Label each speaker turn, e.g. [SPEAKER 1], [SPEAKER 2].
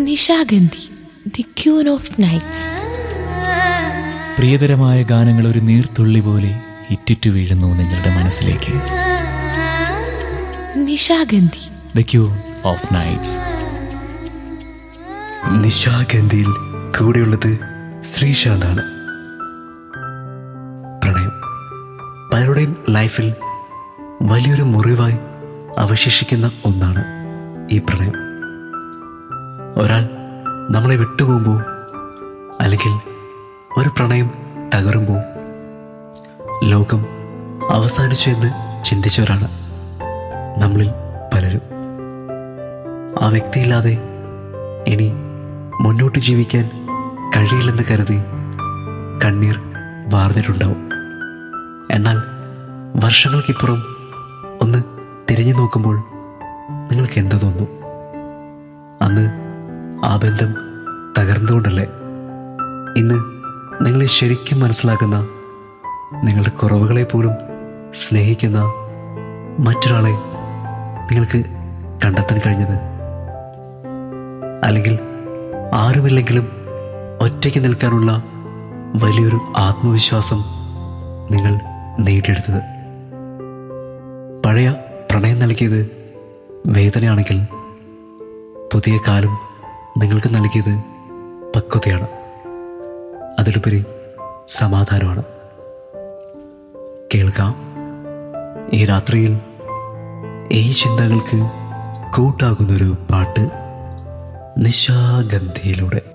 [SPEAKER 1] Nishagandhi the queen of nights
[SPEAKER 2] പ്രിയതരമായ ഗാനങ്ങൾ ഒരു നീർത്തുള്ളി പോലെ ഇറ്റിറ്റു വീഴുന്നു നിങ്ങളുടെ മനസ്സിലേക്ക്
[SPEAKER 1] Nishagandhi
[SPEAKER 2] the queen of nights
[SPEAKER 3] നിശാഗന്ധിയിൽ കൂടെയുള്ളത് ശ്രീശാന്താണ് പ്രണയം പലരുടെയും ലൈഫിൽ വലിയൊരു മുറിവായി അവശേഷിക്കുന്ന ഒന്നാണ് ഈ പ്രണയം ഒരാൾ നമ്മളെ വിട്ടുപോകുമ്പോൾ അല്ലെങ്കിൽ ഒരു പ്രണയം തകരുമ്പോൾ ലോകം അവസാനിച്ചു എന്ന് ചിന്തിച്ചവരാണ് നമ്മളിൽ പലരും ആ വ്യക്തിയില്ലാതെ ഇനി മുന്നോട്ട് ജീവിക്കാൻ കഴിയില്ലെന്ന് കരുതി കണ്ണീർ വാർന്നിട്ടുണ്ടാവും എന്നാൽ വർഷങ്ങൾക്കിപ്പുറം ഒന്ന് തിരിഞ്ഞു നോക്കുമ്പോൾ നിങ്ങൾക്ക് എന്ത് തോന്നും അന്ന് ആ ബന്ധം തകർന്നുകൊണ്ടല്ലേ ഇന്ന് നിങ്ങളെ ശരിക്കും മനസ്സിലാക്കുന്ന നിങ്ങളുടെ കുറവുകളെ പോലും സ്നേഹിക്കുന്ന മറ്റൊരാളെ നിങ്ങൾക്ക് കണ്ടെത്താൻ കഴിഞ്ഞത് അല്ലെങ്കിൽ ആരുമില്ലെങ്കിലും ഒറ്റയ്ക്ക് നിൽക്കാനുള്ള വലിയൊരു ആത്മവിശ്വാസം നിങ്ങൾ നേടിയെടുത്തത് പഴയ പ്രണയം നൽകിയത് വേദനയാണെങ്കിൽ പുതിയ കാലം നിങ്ങൾക്ക് നൽകിയത് പക്വതയാണ് അതിലുപരി സമാധാനമാണ് കേൾക്കാം ഈ രാത്രിയിൽ ഈ ചിന്തകൾക്ക് കൂട്ടാകുന്നൊരു പാട്ട് നിശാഗന്ധിയിലൂടെ